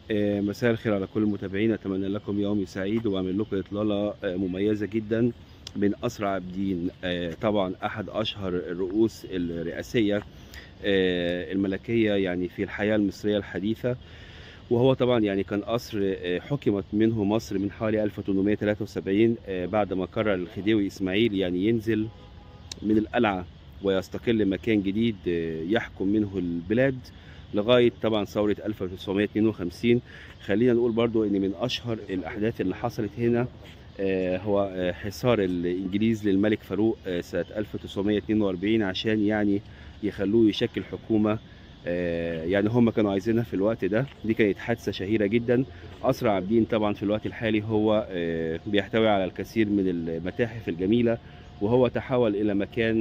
آه، مساء الخير على كل المتابعين اتمنى لكم يوم سعيد واعمل لكم اطلاله آه، مميزه جدا من اسرع عابدين آه، طبعا احد اشهر الرؤوس الرئاسيه آه، الملكيه يعني في الحياه المصريه الحديثه وهو طبعا يعني كان قصر آه، حكمت منه مصر من حوالي 1873 آه، بعد ما قرر الخديوي اسماعيل يعني ينزل من القلعه ويستقل مكان جديد آه، يحكم منه البلاد لغايه طبعا ثوره 1952 خلينا نقول برضو ان من اشهر الاحداث اللي حصلت هنا آه، هو آه، حصار الانجليز للملك فاروق آه، سنه 1942 عشان يعني يخلوه يشكل حكومه آه، يعني هم كانوا عايزينها في الوقت ده دي كانت حادثه شهيره جدا اسرع عابدين طبعا في الوقت الحالي هو آه، بيحتوي على الكثير من المتاحف الجميله وهو تحول الى مكان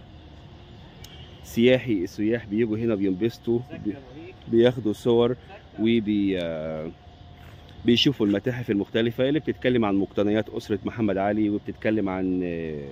سياحي السياح بيجوا هنا بينبسطوا بي- بياخدوا صور وبي آه، بيشوفوا المتاحف المختلفة اللي بتتكلم عن مقتنيات أسرة محمد علي وبتتكلم عن آه،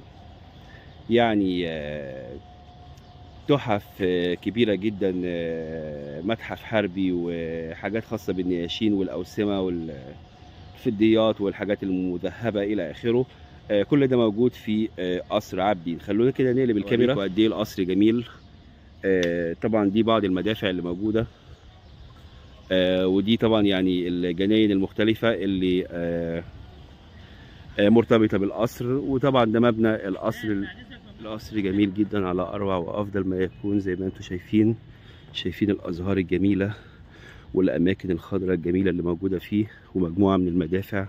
يعني آه، تحف آه، كبيرة جدا آه، متحف حربي وحاجات خاصة بالنياشين والأوسمة والفديات والحاجات المذهبة إلى آخره آه، كل ده موجود في آه، قصر عابدين خلونا كده نقلب الكاميرا وقد ايه القصر جميل آه، طبعا دي بعض المدافع اللي موجودة آه، ودي طبعا يعني الجناين المختلفة اللي آه، آه، مرتبطة بالقصر وطبعا ده مبنى القصر القصر جميل جدا على أروع وأفضل ما يكون زي ما انتم شايفين شايفين الأزهار الجميلة والأماكن الخضراء الجميلة اللي موجودة فيه ومجموعة من المدافع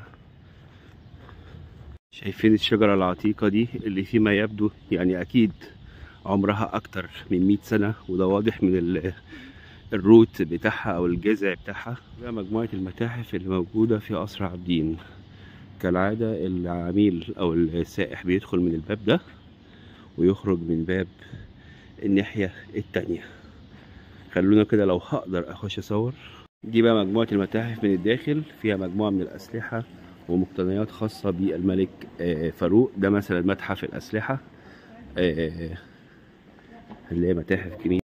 شايفين الشجرة العتيقة دي اللي فيما يبدو يعني أكيد عمرها أكتر من 100 سنة وده واضح من ال- الروت بتاعها أو الجذع بتاعها ده مجموعة المتاحف اللي موجودة في قصر عابدين كالعادة العميل أو السائح بيدخل من الباب ده ويخرج من باب الناحية التانية خلونا كده لو هقدر أخش أصور دي بقى مجموعة المتاحف من الداخل فيها مجموعة من الأسلحة ومقتنيات خاصة بالملك آه، فاروق ده مثلا متحف الأسلحة آه، اللي هي متاحف كبيرة